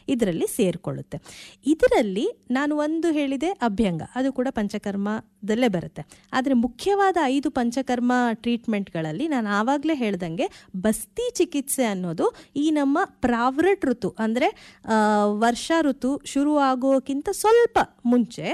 ಇದರಲ್ಲಿ ಸೇರಿಕೊಳ್ಳುತ್ತೆ ಇದರಲ್ಲಿ ನಾನು ಒಂದು ಹೇಳಿದೆ ಅಭ್ಯಂಗ ಅದು ಕೂಡ ಪಂಚಕರ್ಮದಲ್ಲೇ ಬರುತ್ತೆ ಆದರೆ ಮುಖ್ಯವಾದ ಐದು ಪಂಚಕರ್ಮ ಟ್ರೀಟ್ಮೆಂಟ್ಗಳಲ್ಲಿ ನಾನು ಆವಾಗಲೇ ಹೇಳ್ದಂಗೆ ಬಸ್ತಿ ಚಿಕಿತ್ಸೆ ಅನ್ನೋದು ಈ ನಮ್ಮ ಪ್ರಾವೃಟ್ ಋತು ಅಂದರೆ ವರ್ಷ ಋತು ಶುರು ಆಗೋಕ್ಕಿಂತ ಸ್ವಲ್ಪ ಮುಂಚೆ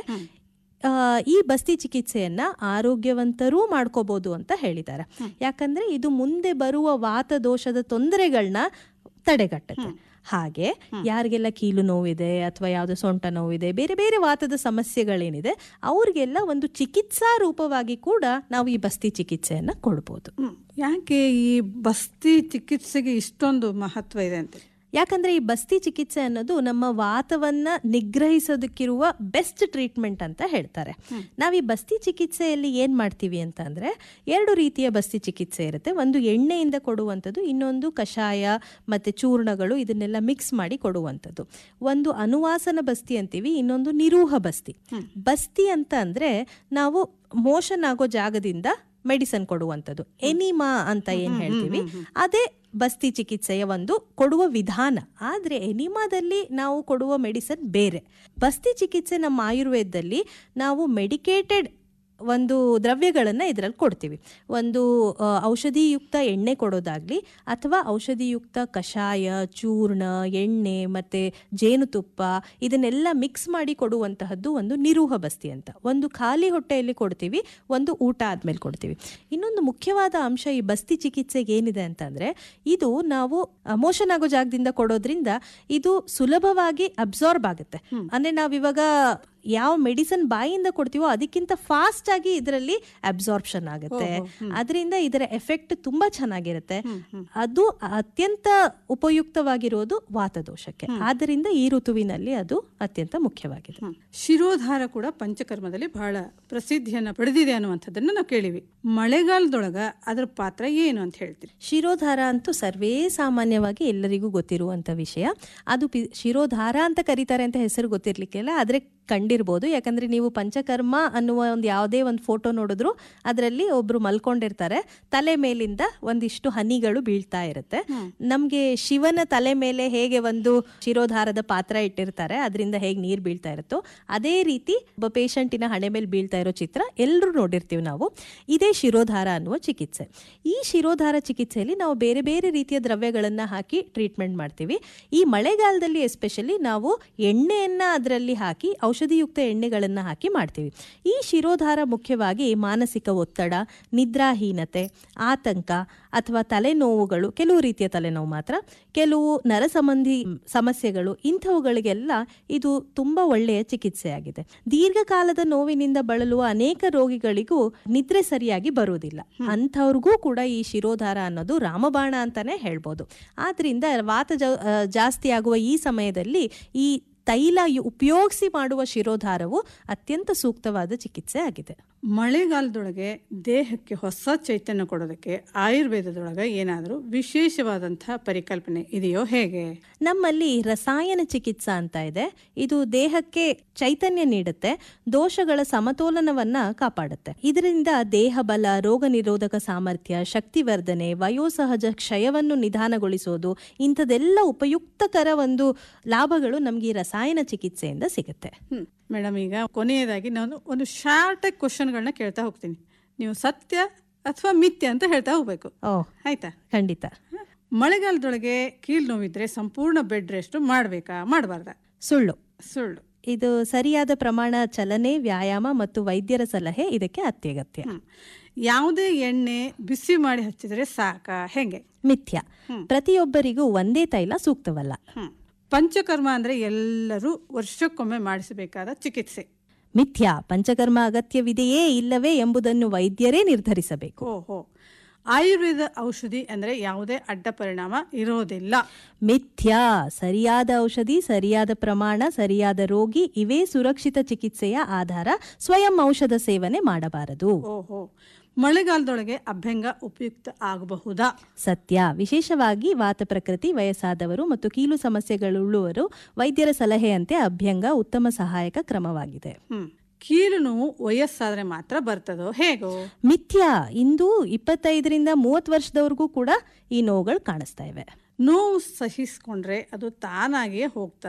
ಆ, ಈ ಬಸ್ತಿ ಚಿಕಿತ್ಸೆಯನ್ನ ಆರೋಗ್ಯವಂತರೂ ಮಾಡ್ಕೋಬಹುದು ಅಂತ ಹೇಳಿದ್ದಾರೆ ಯಾಕಂದ್ರೆ ಇದು ಮುಂದೆ ಬರುವ ವಾತ ದೋಷದ ತೊಂದರೆಗಳನ್ನ ತಡೆಗಟ್ಟುತ್ತೆ ಹಾಗೆ ಯಾರಿಗೆಲ್ಲ ಕೀಲು ನೋವಿದೆ ಅಥವಾ ಯಾವುದೋ ಸೊಂಟ ನೋವಿದೆ ಬೇರೆ ಬೇರೆ ವಾತದ ಸಮಸ್ಯೆಗಳೇನಿದೆ ಅವ್ರಿಗೆಲ್ಲ ಒಂದು ಚಿಕಿತ್ಸಾ ರೂಪವಾಗಿ ಕೂಡ ನಾವು ಈ ಬಸ್ತಿ ಚಿಕಿತ್ಸೆಯನ್ನ ಕೊಡ್ಬೋದು ಹ್ಮ್. ಯಾಕೆ ಈ ಬಸ್ತಿ ಚಿಕಿತ್ಸೆಗೆ ಇಷ್ಟೊಂದು ಮಹತ್ವ ಇದೆ ಅಂತ ಯಾಕಂದ್ರೆ ಈ ಬಸ್ತಿ ಚಿಕಿತ್ಸೆ ಅನ್ನೋದು ನಮ್ಮ ವಾತವನ್ನ ನಿಗ್ರಹಿಸೋದಕ್ಕಿರುವ ಬೆಸ್ಟ್ ಟ್ರೀಟ್ಮೆಂಟ್ ಅಂತ ಹೇಳ್ತಾರೆ ನಾವು ಈ ಬಸ್ತಿ ಚಿಕಿತ್ಸೆಯಲ್ಲಿ ಏನ್ ಮಾಡ್ತೀವಿ ಅಂತ ಅಂದ್ರೆ ಎರಡು ರೀತಿಯ ಬಸ್ತಿ ಚಿಕಿತ್ಸೆ ಇರುತ್ತೆ ಒಂದು ಎಣ್ಣೆಯಿಂದ ಕೊಡುವಂಥದ್ದು ಇನ್ನೊಂದು ಕಷಾಯ ಮತ್ತೆ ಚೂರ್ಣಗಳು ಇದನ್ನೆಲ್ಲ ಮಿಕ್ಸ್ ಮಾಡಿ ಕೊಡುವಂಥದ್ದು ಒಂದು ಅನುವಾಸನ ಬಸ್ತಿ ಅಂತೀವಿ ಇನ್ನೊಂದು ನಿರೂಹ ಬಸ್ತಿ ಬಸ್ತಿ ಅಂತ ಅಂದ್ರೆ ನಾವು ಮೋಷನ್ ಆಗೋ ಜಾಗದಿಂದ ಮೆಡಿಸನ್ ಕೊಡುವಂಥದ್ದು ಎನಿಮಾ ಅಂತ ಏನ್ ಹೇಳ್ತೀವಿ ಅದೇ ಬಸ್ತಿ ಚಿಕಿತ್ಸೆಯ ಒಂದು ಕೊಡುವ ವಿಧಾನ ಆದ್ರೆ ಎನಿಮಾದಲ್ಲಿ ನಾವು ಕೊಡುವ ಮೆಡಿಸನ್ ಬೇರೆ ಬಸ್ತಿ ಚಿಕಿತ್ಸೆ ನಮ್ಮ ಆಯುರ್ವೇದದಲ್ಲಿ ನಾವು ಮೆಡಿಕೇಟೆಡ್ ಒಂದು ದ್ರವ್ಯಗಳನ್ನು ಇದರಲ್ಲಿ ಕೊಡ್ತೀವಿ ಒಂದು ಆ, ಔಷಧಿಯುಕ್ತ ಎಣ್ಣೆ ಕೊಡೋದಾಗ್ಲಿ ಅಥವಾ ಔಷಧಿಯುಕ್ತ ಕಷಾಯ ಚೂರ್ಣ ಎಣ್ಣೆ ಮತ್ತೆ ಜೇನುತುಪ್ಪ ಇದನ್ನೆಲ್ಲ ಮಿಕ್ಸ್ ಮಾಡಿ ಕೊಡುವಂತಹದ್ದು ಒಂದು ನಿರೂಹ ಬಸ್ತಿ ಅಂತ ಒಂದು ಖಾಲಿ ಹೊಟ್ಟೆಯಲ್ಲಿ ಕೊಡ್ತೀವಿ ಒಂದು ಊಟ ಆದ್ಮೇಲೆ ಕೊಡ್ತೀವಿ ಇನ್ನೊಂದು ಮುಖ್ಯವಾದ ಅಂಶ ಈ ಬಸ್ತಿ ಚಿಕಿತ್ಸೆಗೆ ಏನಿದೆ ಅಂತಂದ್ರೆ ಇದು ನಾವು ಮೋಷನ್ ಆಗೋ ಜಾಗದಿಂದ ಕೊಡೋದ್ರಿಂದ ಇದು ಸುಲಭವಾಗಿ ಅಬ್ಸಾರ್ಬ್ ಆಗುತ್ತೆ ಅಂದ್ರೆ ನಾವಿವಾಗ ಯಾವ ಮೆಡಿಸನ್ ಬಾಯಿಯಿಂದ ಕೊಡ್ತೀವೋ ಅದಕ್ಕಿಂತ ಫಾಸ್ಟ್ ಆಗಿ ಇದರಲ್ಲಿ ಅಬ್ಸಾರ್ಪ್ಷನ್ ಆಗುತ್ತೆ ಅದರಿಂದ ಇದರ ಎಫೆಕ್ಟ್ ತುಂಬಾ ಚೆನ್ನಾಗಿರುತ್ತೆ ಅದು ಅತ್ಯಂತ ಉಪಯುಕ್ತವಾಗಿರೋದು ವಾತದೋಷಕ್ಕೆ ಆದ್ದರಿಂದ ಈ ಋತುವಿನಲ್ಲಿ ಅದು ಅತ್ಯಂತ ಮುಖ್ಯವಾಗಿದೆ ಹ್ಮ್. ಶಿರೋಧಾರ ಕೂಡ ಪಂಚಕರ್ಮದಲ್ಲಿ ಬಹಳ ಪ್ರಸಿದ್ಧಿಯನ್ನ ಪಡೆದಿದೆ ಅನ್ನುವಂಥದ್ದನ್ನ ನಾವು ಕೇಳಿವಿ ಮಳೆಗಾಲದೊಳಗ ಅದರ ಪಾತ್ರ ಏನು ಅಂತ ಹೇಳ್ತೀರಿ ಶಿರೋಧಾರ ಅಂತೂ ಸರ್ವೇ ಸಾಮಾನ್ಯವಾಗಿ ಎಲ್ಲರಿಗೂ ಗೊತ್ತಿರುವಂತ ವಿಷಯ ಅದು ಪಿ- ಶಿರೋಧಾರ ಅಂತ ಕರೀತಾರೆ ಅಂತ ಹೆಸರು ಗೊತ್ತಿರ್ಲಿಕ್ಕಿಲ್ಲ ಆದ್ರೆ ಕಂಡಿರ್ಬೋದು ಯಾಕಂದ್ರೆ ನೀವು ಪಂಚಕರ್ಮ ಅನ್ನುವ ಒಂದು ಯಾವುದೇ ಒಂದು ಫೋಟೋ ನೋಡಿದ್ರು ಅದರಲ್ಲಿ ಒಬ್ರು ಮಲ್ಕೊಂಡಿರ್ತಾರೆ ತಲೆ ಮೇಲಿಂದ ಒಂದಿಷ್ಟು ಹನಿಗಳು ಬೀಳ್ತಾ ಇರುತ್ತೆ ನಮ್ಗೆ ಶಿವನ ತಲೆ ಮೇಲೆ ಹೇಗೆ ಒಂದು ಶಿರೋಧಾರದ ಪಾತ್ರ ಇಟ್ಟಿರ್ತಾರೆ ಅದರಿಂದ ಹೇಗೆ ನೀರು ಬೀಳ್ತಾ ಇರುತ್ತೋ ಅದೇ ರೀತಿ ಒಬ್ಬ ಪೇಷಂಟಿನ ಹಣೆ ಮೇಲೆ ಬೀಳ್ತಾ ಇರೋ ಚಿತ್ರ ಎಲ್ಲರೂ ನೋಡಿರ್ತೀವಿ ನಾವು ಇದೇ ಶಿರೋಧಾರ ಅನ್ನುವ ಚಿಕಿತ್ಸೆ ಈ ಶಿರೋಧಾರ ಚಿಕಿತ್ಸೆಯಲ್ಲಿ ನಾವು ಬೇರೆ ಬೇರೆ ರೀತಿಯ ದ್ರವ್ಯಗಳನ್ನ ಹಾಕಿ ಟ್ರೀಟ್ಮೆಂಟ್ ಮಾಡ್ತೀವಿ ಈ ಮಳೆಗಾಲದಲ್ಲಿ ಎಸ್ಪೆಷಲಿ ನಾವು ಎಣ್ಣೆಯನ್ನ ಅದರಲ್ಲಿ ಹಾಕಿ ಔಷಧಿಯುಕ್ತ ಎಣ್ಣೆಗಳನ್ನ ಹಾಕಿ ಮಾಡ್ತೀವಿ ಈ ಶಿರೋಧಾರ ಮುಖ್ಯವಾಗಿ ಮಾನಸಿಕ ಒತ್ತಡ ನಿದ್ರಾಹೀನತೆ ಆತಂಕ ಅಥವಾ ತಲೆನೋವುಗಳು ಕೆಲವು ರೀತಿಯ ತಲೆನೋವು ಮಾತ್ರ ಕೆಲವು ನರ ಸಂಬಂಧಿ ಸಮಸ್ಯೆಗಳು ಇಂಥವುಗಳಿಗೆಲ್ಲ ಇದು ತುಂಬಾ ಒಳ್ಳೆಯ ಚಿಕಿತ್ಸೆಯಾಗಿದೆ ದೀರ್ಘಕಾಲದ ನೋವಿನಿಂದ ಬಳಲುವ ಅನೇಕ ರೋಗಿಗಳಿಗೂ ನಿದ್ರೆ ಸರಿಯಾಗಿ ಬರುವುದಿಲ್ಲ ಅಂಥವ್ರಿಗೂ ಕೂಡ ಈ ಶಿರೋಧಾರ ಅನ್ನೋದು ರಾಮಬಾಣ ಅಂತಾನೆ ಹೇಳ್ಬೋದು ಆದ್ರಿಂದ ವಾತ ಜ- ಆ, ಜಾಸ್ತಿ ಆಗುವ ಈ ಸಮಯದಲ್ಲಿ ಈ ತೈಲ ಯು- ಉಪಯೋಗಿಸಿ ಮಾಡುವ ಶಿರೋಧಾರವು ಅತ್ಯಂತ ಸೂಕ್ತವಾದ ಚಿಕಿತ್ಸೆ ಆಗಿದೆ ಮಳೆಗಾಲದೊಳಗೆ ದೇಹಕ್ಕೆ ಹೊಸ ಚೈತನ್ಯ ಕೊಡೋದಕ್ಕೆ ಆಯುರ್ವೇದದೊಳಗೆ ಏನಾದರೂ ವಿಶೇಷವಾದಂತಹ ಪರಿಕಲ್ಪನೆ ಇದೆಯೋ ಹೇಗೆ ನಮ್ಮಲ್ಲಿ ರಸಾಯನ ಚಿಕಿತ್ಸಾ ಅಂತ ಇದೆ ಇದು ದೇಹಕ್ಕೆ ಚೈತನ್ಯ ನೀಡುತ್ತೆ ದೋಷಗಳ ಸಮತೋಲನವನ್ನ ಕಾಪಾಡುತ್ತೆ ಇದರಿಂದ ದೇಹ ಬಲ ರೋಗ ನಿರೋಧಕ ಸಾಮರ್ಥ್ಯ ಶಕ್ತಿವರ್ಧನೆ ವಯೋಸಹಜ ಕ್ಷಯವನ್ನು ನಿಧಾನಗೊಳಿಸೋದು ಇಂಥದೆಲ್ಲ ಉಪಯುಕ್ತಕರ ಒಂದು ಲಾಭಗಳು ನಮ್ಗೆ ಈ ರಸಾಯನ ಚಿಕಿತ್ಸೆಯಿಂದ ಸಿಗುತ್ತೆ ಹ್ಮ್ ಮೇಡಮ್ ಈಗ ಕೊನೆಯದಾಗಿ ನಾನು ಒಂದು ಶಾರ್ಟ್ ಕ್ವಶನ್ಗಳನ್ನ ಕೇಳ್ತಾ ಹೋಗ್ತೀನಿ ನೀವು ಸತ್ಯ ಅಥವಾ ಮಿಥ್ಯ ಅಂತ ಹೇಳ್ತಾ ಹೋಗ್ಬೇಕು ಓ ಆಯ್ತಾ ಖಂಡಿತ ಮಳೆಗಾಲದೊಳಗೆ ಕೀಲ್ ನೋವಿದ್ರೆ ಸಂಪೂರ್ಣ ಬೆಡ್ ರೆಸ್ಟ್ ಮಾಡಬೇಕಾ ಮಾಡಬಾರ್ದ ಸುಳ್ಳು ಸುಳ್ಳು ಇದು ಸರಿಯಾದ ಪ್ರಮಾಣ ಚಲನೆ ವ್ಯಾಯಾಮ ಮತ್ತು ವೈದ್ಯರ ಸಲಹೆ ಇದಕ್ಕೆ ಅತ್ಯಗತ್ಯ ಹ್ಮ್. ಯಾವುದೇ ಎಣ್ಣೆ ಬಿಸಿ ಮಾಡಿ ಹಚ್ಚಿದ್ರೆ ಸಾಕಾ ಹೆಂಗೆ ಮಿಥ್ಯ ಪ್ರತಿಯೊಬ್ಬರಿಗೂ ಒಂದೇ ತೈಲ ಸೂಕ್ತವಲ್ಲ ಹ್ಮ್. ಪಂಚಕರ್ಮ ಅಂದ್ರೆ ಎಲ್ಲರೂ ವರ್ಷಕ್ಕೊಮ್ಮೆ ಮಾಡಿಸಬೇಕಾದ ಚಿಕಿತ್ಸೆ ಮಿಥ್ಯ ಪಂಚಕರ್ಮ ಅಗತ್ಯವಿದೆಯೇ ಇಲ್ಲವೇ ಎಂಬುದನ್ನು ವೈದ್ಯರೇ ನಿರ್ಧರಿಸಬೇಕು ಓಹೋ ಆಯುರ್ವೇದ ಔಷಧಿ ಅಂದ್ರೆ ಯಾವುದೇ ಅಡ್ಡ ಪರಿಣಾಮ ಇರೋದಿಲ್ಲ ಮಿಥ್ಯ ಸರಿಯಾದ ಔಷಧಿ ಸರಿಯಾದ ಪ್ರಮಾಣ ಸರಿಯಾದ ರೋಗಿ ಇವೇ ಸುರಕ್ಷಿತ ಚಿಕಿತ್ಸೆಯ ಆಧಾರ ಸ್ವಯಂ ಔಷಧ ಸೇವನೆ ಮಾಡಬಾರದು ಓಹೋ ಮಳೆಗಾಲದೊಳಗೆ ಅಭ್ಯಂಗ ಉಪಯುಕ್ತ ಆಗಬಹುದಾ ಸತ್ಯ ವಿಶೇಷವಾಗಿ ವಾತ ಪ್ರಕೃತಿ ವಯಸ್ಸಾದವರು ಮತ್ತು ಕೀಲು ಸಮಸ್ಯೆಗಳುಳ್ಳವರು ವೈದ್ಯರ ಸಲಹೆಯಂತೆ ಅಭ್ಯಂಗ ಉತ್ತಮ ಸಹಾಯಕ ಕ್ರಮವಾಗಿದೆ ಹ್ಮ್ ಕೀಲು ನೋವು ವಯಸ್ಸಾದ್ರೆ ಮಾತ್ರ ಬರ್ತದೋ ಹೇಗೋ ಮಿಥ್ಯ ಇಂದು ಇಪ್ಪತ್ತೈದರಿಂದ ಮೂವತ್ತು ವರ್ಷದವರೆಗೂ ಕೂಡ ಈ ನೋವುಗಳು ಕಾಣಿಸ್ತಾ ಇವೆ ನೋವು ಸಹಿಸ್ಕೊಂಡ್ರೆ ಅದು ತಾನಾಗಿಯೇ ಹೋಗ್ತದೆ